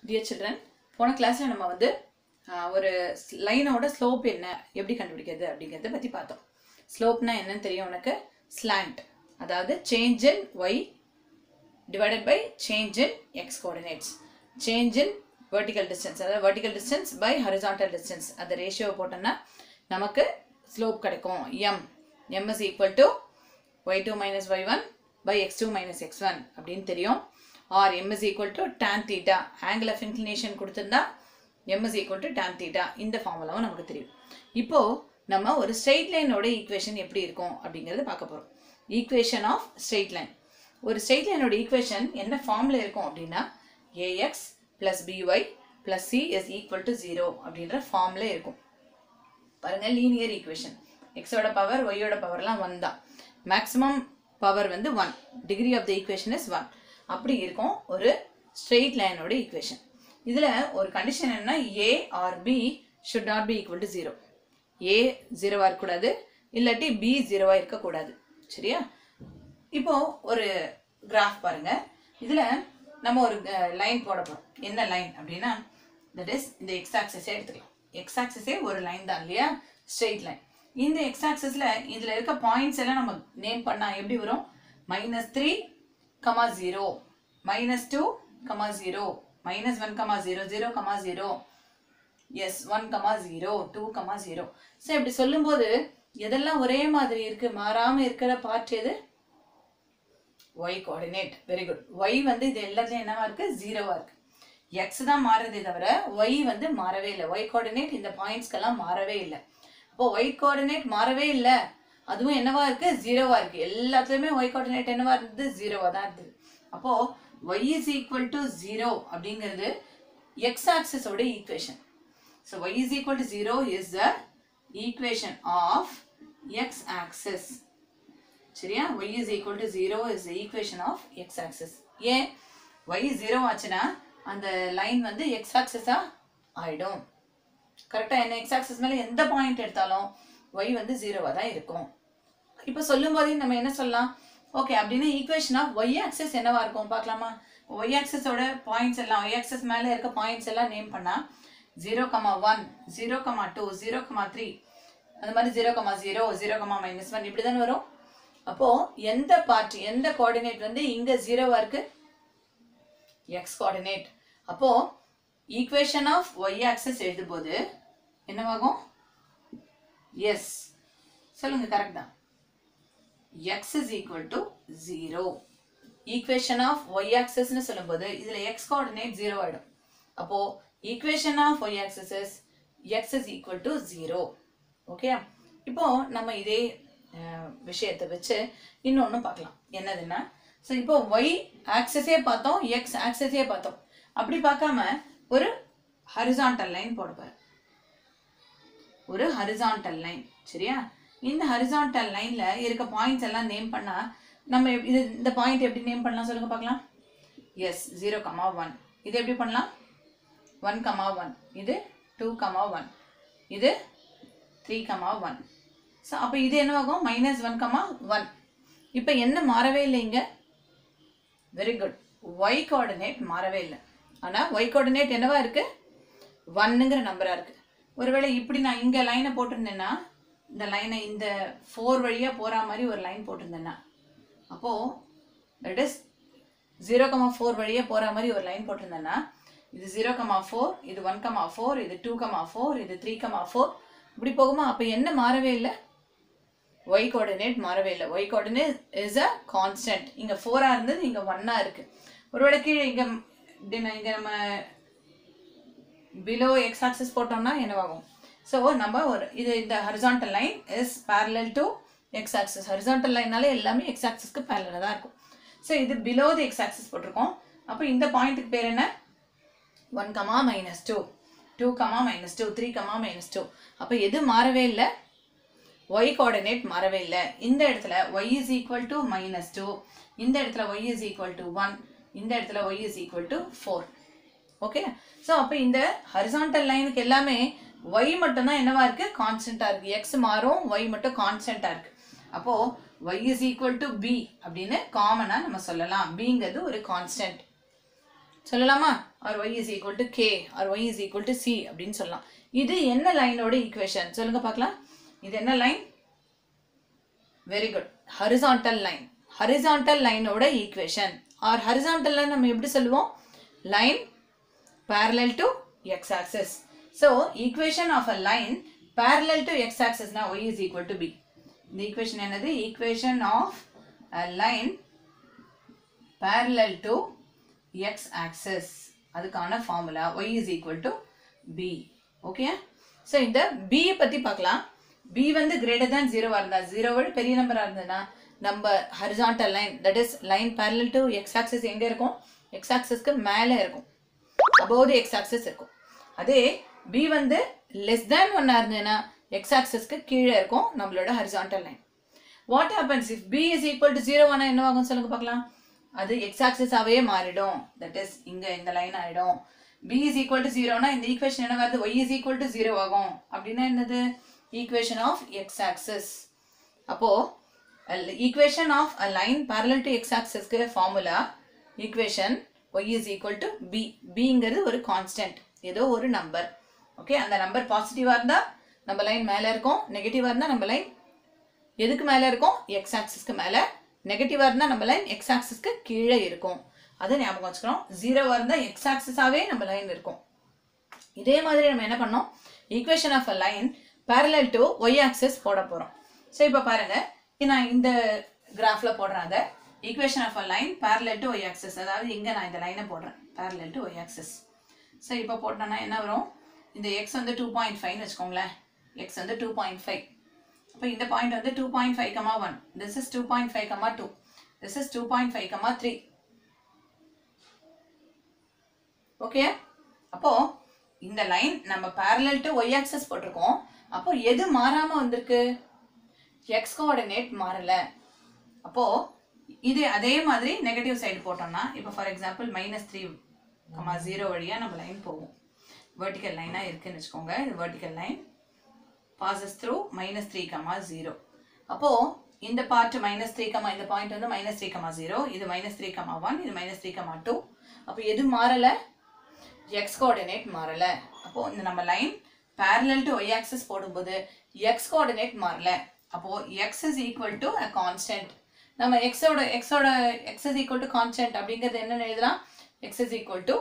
Dear children போன கிளாஸில் நம்ம வந்து ஆஹ், ஒரு லைனோட ஸ்லோப் என்ன எப்படி கண்டுபிடிக்கிறது அப்படிங்கிறத பற்றி பார்த்தோம் ஸ்லோப்னா என்னன்னு தெரியும் உனக்கு ஸ்லாண்ட் அதாவது change in Y divided by change in X coordinates change in vertical distance அதாவது vertical distance by horizontal distance அந்த ரேஷியோ போட்டோம்னா நமக்கு ஸ்லோப் கிடைக்கும் M M is equal to Y two minus Y one by X two minus X one அப்படின்னு தெரியும் or M is equal to tan theta angle of inclination கொடுத்துருந்தா M is equal to tan theta இந்த ஃபார்முலாவும் நமக்கு தெரியும் இப்போ நம்ம ஒரு ஸ்ட்ரெயிட் லைனோட ஈக்குவேஷன் எப்படி இருக்கும் அப்படிங்கறத பார்க்க போறோம் ஈக்குவேஷன் ஆஃப் ஸ்ட்ரெயிட் லைன் ஒரு ஸ்ட்ரெயிட் லைனோட ஈக்குவேஷன் என்ன ஃபார்ம்ல இருக்கும் அப்படின்னா AX plus BY plus C is equal to zero அப்படின்ற ஃபார்ம்ல இருக்கும் பாருங்க லீனியர் ஈக்குவேஷன் எக்ஸோட பவர் ஒய்யோட பவர்லாம் ஒன் தான் மேக்ஸிமம் பவர் வந்து one degree of the equation is one அப்படி இருக்கும் ஒரு ஸ்ட்ரெயிட் லைனோட ஈக்குவேஷன் இதில் ஒரு கண்டிஷன் என்னன்னா A or B should not be equal to zero A ஜீரோவாக இருக்கக்கூடாது இல்லாட்டி பி ஜீரோவாக இருக்கக்கூடாது சரியா இப்போ ஒரு கிராஃப் பாருங்க இதுல நம்ம ஒரு லைன் போட போறோம் என்ன லைன் அப்படின்னா தட் இஸ் இந்த எக்ஸ் ஆக்சஸே எடுத்துக்கலாம் எக்ஸ் ஆக்சஸே ஒரு லைன் தான் இல்லையா ஸ்ட்ரெயிட் லைன் இந்த எக்ஸ் ஆக்சஸ்ல இதுல இருக்க பாயிண்ட்ஸ் எல்லாம் நம்ம நேம் பண்ணா எப்படி வரும் minus three comma zero minus two comma zero minus one comma zero zero comma zero yes one comma zero two comma zero so இப்படி சொல்லும்போது எதெல்லாம் ஒரே மாதிரி இருக்கு மாறாம இருக்கிற பார்ட் எது Y coordinate very good Y வந்து இது எல்லாத்துலயும் என்னவா இருக்கு ஜீரோவா இருக்கு எக்ஸ் தான் மாறுதே தவிர ஒய் வந்து மாறவே இல்லை ஒய் கோஆர்டினேட் இந்த பாயிண்ட்ஸ்க்கெல்லாம் மாறவே இல்லை அப்போ ஒய் கோஆர்டினேட் மாறவே இல்லை அதுவும் என்னவா இருக்கு ஜீரோவா இருக்கு எல்லாத்துலயுமே ஒய் கோஆர்டினேட் என்னவா இருந்தது ஜீரோவா தான் இருந்தது அப்போ Y is equal to zero அப்படிங்கிறது எக்ஸ் ஆக்சிஸோட equation So y is equal to 0 is the equation of x axis. சரியா y is equal to 0 is the equation of x axis. ஏன் y 0 ஆச்சுன்னா அந்த லைன் வந்து x axis ஆ ஆயிடும் கரெக்டா என்ன x axis மேல எந்த பாயிண்ட் எடுத்தாலும் y வந்து 0 தான் இருக்கும் இப்போ சொல்லும் போதே நம்ம என்ன சொல்லலாம் ஓகே அப்படின்னா ஈக்குவேஷன் ஆஃப் ஒய் ஆக்சஸ் என்னவா இருக்கும் பார்க்கலாமா ஒய் ஆக்சஸோட பாயிண்ட்ஸ் எல்லாம் ஒய் ஆக்சஸ் மேலே இருக்க பாயிண்ட்ஸ் எல்லாம் நேம் பண்ணா zero comma one zero comma two zero comma three அந்த மாதிரி zero comma zero zero comma minus one இப்படி தானே வரும் அப்போ எந்த பார்ட் எந்த கோஆர்டினேட் வந்து இங்க ஜீரோவா இருக்கு எக்ஸ் கோஆர்டினேட் அப்போ ஈக்குவேஷன் ஆஃப் ஒய் ஆக்சஸ் எழுதும்போது என்னவாகும் எஸ் சொல்லுங்க கரெக்ட் தான் x is equal to 0 equation of y axis னு சொல்லும்போது இதுல x கோஆர்டினேட் 0 ஆயிடும் அப்போ equation of y axis is x is equal to 0 okay இப்போ நம்ம இதே அஹ், விஷயத்தை வச்சு இன்னொன்னு பார்க்கலாம் என்னதுன்னா ஸோ இப்போ y ஆக்சஸே பார்த்தோம் x ஆக்சஸே பார்த்தோம் அப்படி பார்க்காம ஒரு ஹரிசாண்டல் லைன் போட போறேன் ஒரு ஹரிசாண்டல் லைன் சரியா இந்த ஹரிசாண்டல் லைன்ல இருக்க பாயிண்ட்ஸ் எல்லாம் நேம் பண்ணா நம்ம எப்- இது இந்த பாயிண்ட் எப்படி நேம் பண்ணலாம் சொல்லுங்க பார்க்கலாம் எஸ் ஜீரோ கமா ஒன் இது எப்படி பண்ணலாம் ஒன் கமா ஒன் இது டூ கமா ஒன் இது த்ரீ கமா ஒன் ஸோ அப்போ இது என்னவாகும் மைனஸ் ஒன் கமா ஒன் இப்போ என்ன மாறவே இல்லை இங்க வெரி குட் ஒய் கோஆர்டினேட் மாறவே இல்லை ஆனால் ஒய் கோஆர்டினேட் என்னவா இருக்கு ஒன்னுங்கிற நம்பரா இருக்கு ஒருவேளை இப்படி நான் இங்க லைனை போட்டிருந்தேன்னா இந்த லைனை இந்த ஃபோர் வழியா போற மாதிரி ஒரு லைன் போட்டிருந்தேன்னா அப்போ that is zero comma four வழியா போற மாதிரி ஒரு லைன் போட்டிருந்தேன்னா இது ஜீரோ கமா ஃபோர் இது ஒன் கமா ஃபோர் இது டூ கமா ஃபோர் இது த்ரீ கமா ஃபோர் இப்படி போகுமா அப்போ என்ன மாறவே இல்லை ஒய் கோஆர்டினேட் மாறவே இல்லை Y coordinate is a constant இங்க ஃபோரா இருந்தது இங்க ஒன்னா இருக்கு ஒருவேளை கீழே இங்க இப்படி நான் இங்க நம்ம பிலோ எக்ஸ் ஆக்சிஸ் போட்டோம்னா என்னவாகும் ஸோ நம்ம ஒரு இது இந்த horizontal line is parallel to X axis horizontal லைனாலே எல்லாமே எக்ஸ் ஆக்சிஸ்க்கு parallel தான் இருக்கும் ஸோ இது பிலோ தி எக்ஸ் ஆக்சிஸ் போட்டிருக்கோம் அப்போ இந்த பாயிண்ட்டுக்கு பேர் என்ன one comma minus two two comma minus two three comma minus two அப்போ எது மாறவே இல்லை ஒய் கோஆர்டினேட் மாறவே இல்லை இந்த இடத்துல y is equal to minus two இந்த இடத்துல y is equal to one இந்த இடத்துல y is equal to four okay so அப்போ இந்த ஹரிசாண்டல் லைனுக்கு எல்லாமே ஒய் மட்டும்தான் என்னவா இருக்கு கான்ஸ்டன்டா இருக்கு எக்ஸ் மாறும் ஒய் மட்டும் கான்ஸ்டன்டா இருக்கு அப்போ Y is equal to b அப்படின்னு காமனா நம்ம சொல்லலாம் பிங்கிறது ஒரு கான்ஸ்டன்ட் சொல்லலாமா or y is equal to k or y is equal to c அப்படின்னு சொல்லலாம் இது என்ன லைனோட ஈக்குவேஷன் சொல்லுங்க பார்க்கலாம் இது என்ன line very good horizontal line horizontal லைனோட ஈக்குவேஷன் ஆர் ஹரிசாண்டல் லைன் நம்ம எப்படி சொல்லுவோம் line parallel to x axis so equation of a line parallel to x axis now y is equal to b இந்த equation என்னது equation of a line parallel to x axis அதுக்கான formula y is equal to b okay so இந்த b பற்றி பார்க்கலாம் b வந்து greater than ஜீரோவாக இருந்தா ஜீரோவோட பெரிய நம்பராக இருந்ததுன்னா நம்ம horizontal line that is line parallel to x axis எங்கே இருக்கும் எக்ஸ் ஆக்சிஸ்க்கு மேலே இருக்கும் above the x axis இருக்கும் அதே b வந்து லெஸ் தேன் ஒன்னாக இருந்ததுன்னா எக்ஸ் ஆக்சிஸ்க்கு கீழே இருக்கும் நம்மளோட horizontal line what happens if b is equal to zero ஆனால் என்ன ஆகும் சொல்லுங்க பார்க்கலாம் அது எக்ஸ் ஆக்சிஸாகவே மாறிடும் தட் இஸ் இங்கே இந்த லைன் ஆகிடும் பி இஸ் ஈக்குவல் டு ஜீரோனா இந்த ஈக்குவேஷன் என்ன வருது y is equal to zero ஆகும் அப்படின்னா என்னது ஈக்குவேஷன் ஆஃப் எக்ஸ் ஆக்சிஸ் அப்போது equation of a line parallel to x ஆக்சிஸ்க்கு formula equation y is equal to b பிங்கிறது ஒரு கான்ஸ்டன்ட் ஏதோ ஒரு நம்பர் ஓகே அந்த நம்பர் பாசிட்டிவாக இருந்தால் நம்ம லைன் மேலே இருக்கும் நெகட்டிவாக இருந்தால் நம்ம லைன் எதுக்கு மேலே இருக்கும் எக்ஸ் ஆக்சிஸ்க்கு மேலே நெகட்டிவாக இருந்தால் நம்ம லைன் எக்ஸ் ஆக்சிஸ்க்கு கீழே இருக்கும் அதை ஞாபகம் வச்சுக்கிறோம் ஜீரோவாக இருந்தால் எக்ஸ் ஆக்சிஸாகவே நம்ம லைன் இருக்கும் இதே மாதிரி நம்ம என்ன பண்ணோம் equation of a line parallel to y axis போட போகிறோம் ஸோ இப்போ பாருங்கள் நான் இந்த கிராஃபில் போடுறேன் அதை equation of a line parallel to y axis அதாவது இங்கே நான் இந்த லைனை போடுறேன் parallel to y axis so இப்போ போட்டோன்னா என்ன வரும் இந்த எக்ஸ் வந்து டூ பாயிண்ட் ஃபைவ்னு வச்சுக்கோங்களேன் எக்ஸ் வந்து டூ பாயிண்ட் ஃபைவ் அப்போ இந்த பாயிண்ட் வந்து two point five comma one this is two point five comma two this is two point five comma three okay அப்போ இந்த லைன் நம்ம parallel டு ஒய் ஆக்சஸ் போட்டிருக்கோம் அப்போ எது மாறாம வந்திருக்கு எக்ஸ் கோஆர்டினேட் மாறல அப்போ இது அதே மாதிரி நெகட்டிவ் சைடு போட்டோம்னா இப்போ for example minus three comma zero வழியாக நம்ம லைன் போகும் வெர்டிக்கல் லைனாக இருக்குன்னு வச்சுக்கோங்க இது vertical line passes through minus three comma zero அப்போது இந்த பார்ட் மைனஸ் த்ரீ கமா இந்த பாயிண்ட் வந்து மைனஸ் த்ரீ கமா ஜீரோ இது மைனஸ் த்ரீ கமா ஒன் இது மைனஸ் த்ரீ கமா டூ அப்போ எது மாறலை எக்ஸ் கோஆர்டினேட் மாறலை அப்போது இந்த நம்ம line parallel to y axis போடும்போது எக்ஸ் கோஆர்டினேட் மாறல அப்போது X is equal to a constant நம்ம எக்ஸோட எக்ஸோட x is equal to constant அப்படிங்கிறது என்னன்னு எழுதலாம் எக்ஸ் இஸ் ஈக்குவல் டு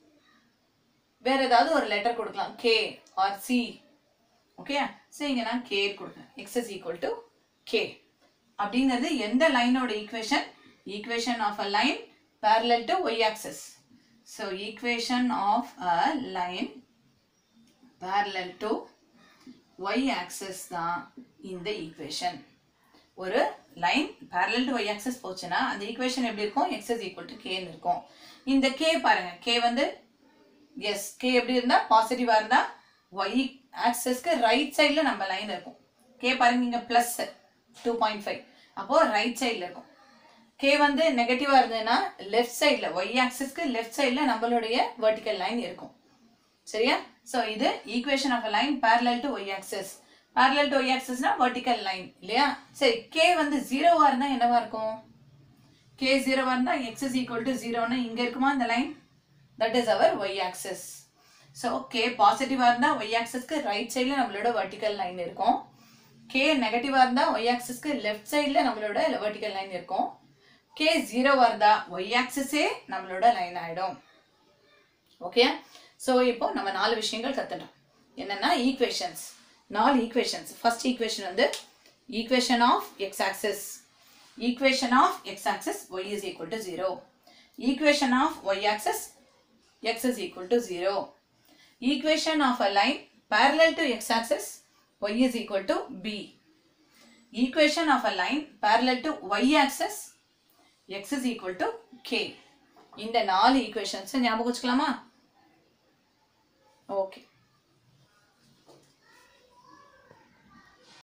வேற ஏதாவது ஒரு லெட்டர் கொடுக்கலாம் k or c okay so இங்கே நான் கே கொடுக்குறேன் x is equal to k அப்படிங்கிறது எந்த லைனோட equation equation of a line parallel to y axis so equation of a line parallel to y axis தான் இந்த ஈக்குவேஷன் ஒரு line parallel to y axis போச்சுன்னா அந்த ஈக்குவேஷன் எப்படி இருக்கும் எக்ஸ் இஸ் ஈக்குவல் டு கேன்னு இருக்கும் இந்த கே பாருங்க கே வந்து எஸ் கே எப்படி இருந்தால் பாசிட்டிவாக இருந்தால் ஒய் ஆக்சஸ்க்கு ரைட் சைடில் நம்ம லைன் இருக்கும் கே பாருங்க இங்கே ப்ளஸ் டூ பாயிண்ட் ஃபைவ் அப்போது ரைட் சைடில் இருக்கும் கே வந்து நெகட்டிவாக இருந்ததுன்னா லெஃப்ட் சைடில் ஒய் ஆக்சஸ்க்கு லெஃப்ட் சைடில் நம்மளுடைய வெர்டிக்கல் லைன் இருக்கும் சரியா ஸோ இது equation of a line parallel to y axis parallel to y ஆக்சஸ்னா வெர்டிக்கல் லைன் இல்லையா சரி கே வந்து ஜீரோவாக இருந்தால் என்னவா இருக்கும் கே ஜீரோவாக இருந்தால் எக்ஸ் இஸ் ஈக்குவல் டு ஜீரோன்னு இங்கே இருக்குமா இந்த line that is our y axis so k பாசிட்டிவாக இருந்தால் ஒய் ஆக்சஸ்க்கு ரைட் சைடில் நம்மளோட வெர்டிக்கல் லைன் இருக்கும் கே நெகட்டிவாக இருந்தால் ஒய் ஆக்சஸ்க்கு லெஃப்ட் சைடில் நம்மளோட வெர்டிக்கல் லைன் இருக்கும் கே ஜீரோவாக இருந்தால் ஒய் ஆக்சஸே நம்மளோட லைன் ஆகிடும் ஓகே ஸோ இப்போ நம்ம நாலு விஷயங்கள் கற்றுட்டோம் என்னென்னா ஈக்குவேஷன்ஸ் நாலு ஈக்குவேஷன்ஸ் ஃபர்ஸ்ட் ஈக்குவேஷன் வந்து equation of x axis equation of x axis y is equal to zero equation of Y axis x is equal to 0. Equation of a line parallel to x axis y is equal to b. Equation of a line parallel to y axis x is equal to k. இந்த நாலு equations ஞாபகம் வச்சுக்கலாமா okay